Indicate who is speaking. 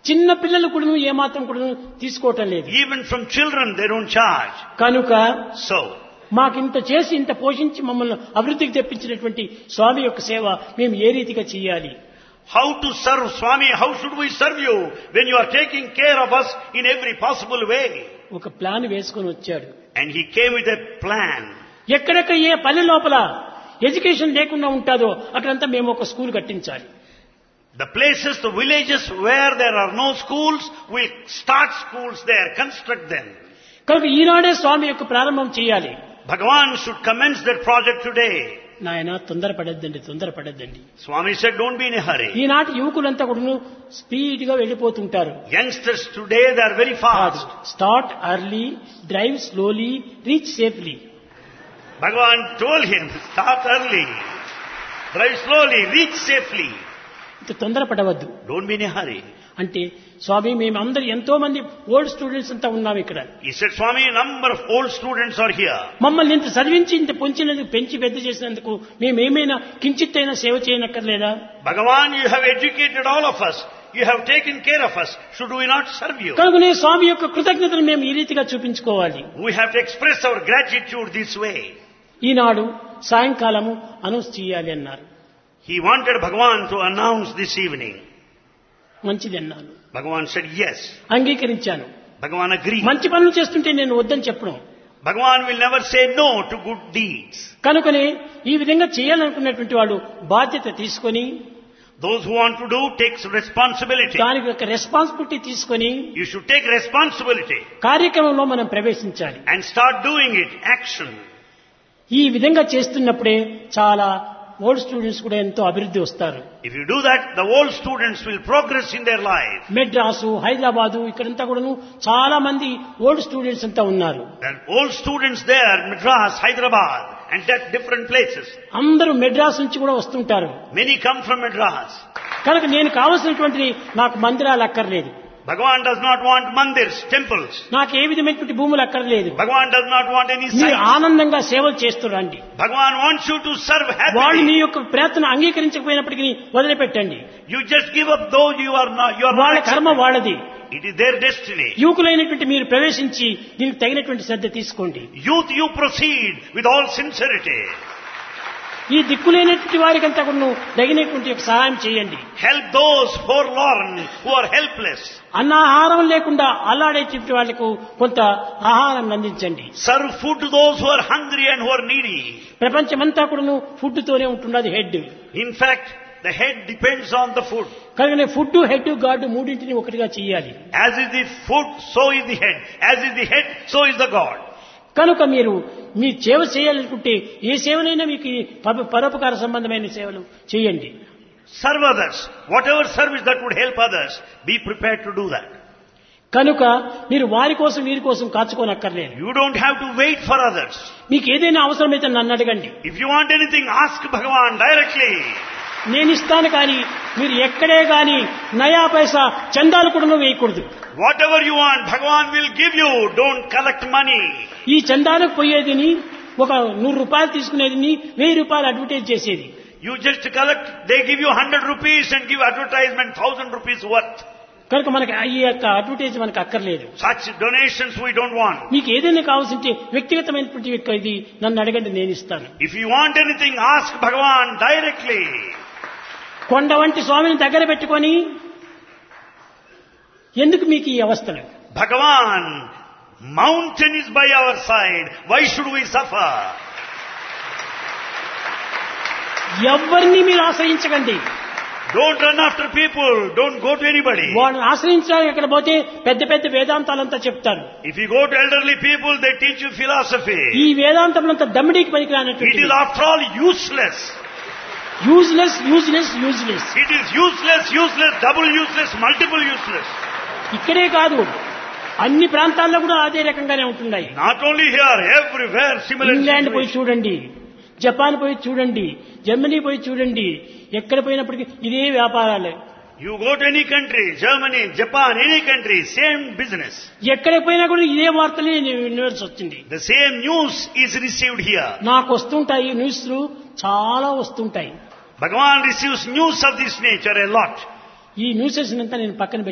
Speaker 1: చిన్న పిల్లలు కూడా ఏమాత్రం కూడా తీసుకోవటం లేదు
Speaker 2: Even from children, they don't charge.
Speaker 1: కనుక
Speaker 2: So,
Speaker 1: మాకింత చేసి ఇంత పోషించి మమ్మల్ని అభివృద్ధికి తెప్పించినటువంటి స్వామి యొక్క సేవ మేము ఏ రీతిగా చేయాలి
Speaker 2: how to serve Swami? How should we serve you when you are taking care of us in every possible way?
Speaker 1: ఒక ప్లాన్ వేసుకొని వచ్చాడు
Speaker 2: And he came with a plan.
Speaker 1: ఎక్కడెక్కడ ఏ పల్లె లోపల ఎడ్యుకేషన్ లేకుండా ఉంటుందో అక్కడంతా మేము ఒక స్కూల్ కట్టించాలి
Speaker 2: The places, the villages where there are no schools, we'll start schools there, construct them.
Speaker 1: కనుక ఈనాడే స్వామి యొక్క ప్రారంభం చేయాలి
Speaker 2: Bhagavan should commence that project today.
Speaker 1: నాయన తొందరపడద్దండి తొందరపడద్దండి
Speaker 2: Swami said, don't be in a hurry.
Speaker 1: ఈనాటి యువకులంతా కూడా స్పీడ్ గా వెళ్ళిపోతుంటారు
Speaker 2: Youngsters today, they are very fast.
Speaker 1: Start early drive slowly reach safely
Speaker 2: Bhagavan told him, start early, drive slowly, reach safely.
Speaker 1: ఇంత తొందరపడవద్దు
Speaker 2: Don't be in a hurry.
Speaker 1: అంటే స్వామి మేమందరూ ఎంతో మంది old students అంతా ఉన్నాం ఇక్కడ
Speaker 2: He said, Swami, a number of old students are here.
Speaker 1: మమ్మల్ని ఇంత చదివించి ఇంత పొంచినందుకు పెంచి పెద్ద చేసినందుకు మేమేమైనా కించిత్తైనా సేవ చేయనక్కర్లేదా
Speaker 2: Bhagavan, you have educated all of us. You have taken care of us. Should we not serve you?
Speaker 1: కనుకనే స్వామి యొక్క కృతజ్ఞతను మేము ఈ రీతిగా చూపించుకోవాలి
Speaker 2: We have to express our gratitude this way.
Speaker 1: ఈనాడు సాయంకాలము అనౌన్స్ చేయాలి అన్నారు
Speaker 2: He wanted Bhagavan to announce this evening.
Speaker 1: మంచిది అన్నాను
Speaker 2: Bhagavan said yes.
Speaker 1: అంగీకరించాను
Speaker 2: Bhagavan agreed.
Speaker 1: మంచి పనులు చేస్తుంటే నేను వద్దని చెప్పడం
Speaker 2: Bhagavan will never say no to good deeds.
Speaker 1: కనుకనే ఈ విధంగా చేయాలనుకున్నటువంటి వాళ్ళు బాధ్యత తీసుకొని
Speaker 2: Those who want to do takes responsibility.
Speaker 1: దానికి ఒక రెస్పాన్సిబిలిటీ తీసుకొని
Speaker 2: You should take responsibility
Speaker 1: కార్యక్రమంలో మనం ప్రవేశించాలి
Speaker 2: and start doing it. Action.
Speaker 1: ఈ విధంగా చేస్తున్నప్పుడే చాలా ఓల్డ్ స్టూడెంట్స్ కూడా ఎంతో అభివృద్ధి వస్తారు
Speaker 2: If you do that, the old students will progress in their life.
Speaker 1: Madras Hyderabad ఇక్కడంతా కూడాను చాలా మంది ఓల్డ్ స్టూడెంట్స్ అంతా ఉన్నారు
Speaker 2: There are old students there, Madras, Hyderabad, and at different places.
Speaker 1: అందరూ మెడ్రాస్ నుంచి కూడా వస్తుంటారు
Speaker 2: Many come from Madras.
Speaker 1: కనుక నేను కావలసినటువంటి నాకు మందిరాలు అక్కర్లేదు
Speaker 2: Bhagavan does not want mandirs, temples.
Speaker 1: నాకు ఏ విధమైనటువంటి భూములు అక్కర్లేదు
Speaker 2: Bhagavan does not want any
Speaker 1: మీరు
Speaker 2: sites.
Speaker 1: ఆనందంగా సేవలు చేస్తురండి
Speaker 2: Bhagavan wants you to serve
Speaker 1: వాళ్ళు మీ
Speaker 2: happily.
Speaker 1: యొక్క ప్రయత్నం అంగీకరించకపోయినప్పటికీ వదిలిపెట్టండి
Speaker 2: You just give up though you are not, you are
Speaker 1: వాళ్ళ
Speaker 2: not
Speaker 1: కర్మ
Speaker 2: accepted.
Speaker 1: వాళ్ళది
Speaker 2: It is their destiny.
Speaker 1: యువకులైనటువంటి మీరు ప్రవేశించి దీనికి తగినటువంటి శ్రద్ధ తీసుకోండి
Speaker 2: Youth, you proceed with all sincerity.
Speaker 1: ఈ దిక్కులేనటువంటి వారికంతా కూడా తగినటువంటి యొక్క సహాయం చేయండి
Speaker 2: Help those forlorn who are helpless.
Speaker 1: అన్నాహారం లేకుండా అల్లాడేటువంటి వాళ్లకు కొంత ఆహారం అందించండి
Speaker 2: Serve food to those who are hungry and who are needy.
Speaker 1: ప్రపంచమంతా కూడాను ఫుడ్ తోనే ఉంటున్నది head
Speaker 2: In fact, the head depends on the food.
Speaker 1: కనుకనే ఫుడ్ హెడ్ గాడ్ మూడింటిని ఒకటిగా చేయాలి
Speaker 2: As is the food, so is the head. As is the head, so is the God.
Speaker 1: కనుక మీరు మీ సేవ చేయాలనుకుంటే ఏ సేవనైనా మీకు ఈ పర- పరోపకార సంబంధమైన సేవలు చేయండి
Speaker 2: Serve others. Whatever service that would help others, be prepared to do that.
Speaker 1: కనుక మీరు వారి కోసం వీరి కోసం కాచుకోనక్కర్లేదు
Speaker 2: You don't have to wait for others.
Speaker 1: మీకు ఏదైనా అవసరమైతే నన్ను అడగండి
Speaker 2: If you want anything, ask Bhagavan directly.
Speaker 1: నేను ఇస్తాను కానీ మీరు ఎక్కడే కానీ నయా పైసా చందాలు కూడా వేయకూడదు
Speaker 2: Whatever you want, Bhagavan will give you. Don't collect money.
Speaker 1: ఈ చందాలకు పోయేదిని ఒక నూరు రూపాయలు తీసుకునేదిని వెయ్యి రూపాయలు అడ్వర్టైజ్ చేసేది
Speaker 2: You just collect, they give you 100 rupees and give advertisement 1000 rupees worth.
Speaker 1: కనుక మనకి ఈ యొక్క అడ్వర్టైజ్ మనకు అక్కర్లేదు
Speaker 2: Such donations we don't want.
Speaker 1: మీకు ఏదైనా కావాల్సింటే వ్యక్తిగతమైనటువంటి యొక్క ఇది నన్ను అడగండి నేను ఇస్తాను
Speaker 2: If you want anything, ask Bhagavan directly.
Speaker 1: కొండ వంటి స్వామిని దగ్గర పెట్టుకొని ఎందుకు మీకు ఈ అవస్థలు
Speaker 2: Bhagavan, mountain is by our side. Why should we suffer?
Speaker 1: ఎవరిని మీరు ఆశ్రయించకండి
Speaker 2: Don't run after people. Don't go to anybody.
Speaker 1: వాళ్ళని ఆశ్రయించడానికి అక్కడ పోతే పెద్ద పెద్ద వేదాంతాలంతా చెప్తారు
Speaker 2: If you go to elderly people, they teach you philosophy.
Speaker 1: ఈ వేదాంతములంతా దమ్మిడికి
Speaker 2: It
Speaker 1: పనికిరానటువంటి
Speaker 2: is after all useless.
Speaker 1: Useless useless useless
Speaker 2: It is useless, useless, double useless, multiple useless.
Speaker 1: ఇక్కడే కాదు అన్ని ప్రాంతాల్లో కూడా అదే రకంగానే ఉంటున్నాయి
Speaker 2: Not only here, everywhere, similar
Speaker 1: England పోయి
Speaker 2: situation.
Speaker 1: చూడండి జపాన్ పోయి చూడండి జర్మనీ పోయి చూడండి ఎక్కడ పోయినప్పటికీ ఇదే వ్యాపారాలే
Speaker 2: You go to any country, Germany, Japan, any country, same business.
Speaker 1: ఎక్కడ పోయినా కూడా ఇదే వార్తలే వినవలసి వచ్చింది
Speaker 2: The same news is received here.
Speaker 1: నాకు వస్తుంటాయి న్యూస్లు చాలా వస్తుంటాయి
Speaker 2: Bhagavan receives news of this nature a lot.
Speaker 1: ఈ న్యూసెస్ అంతా నేను పక్కన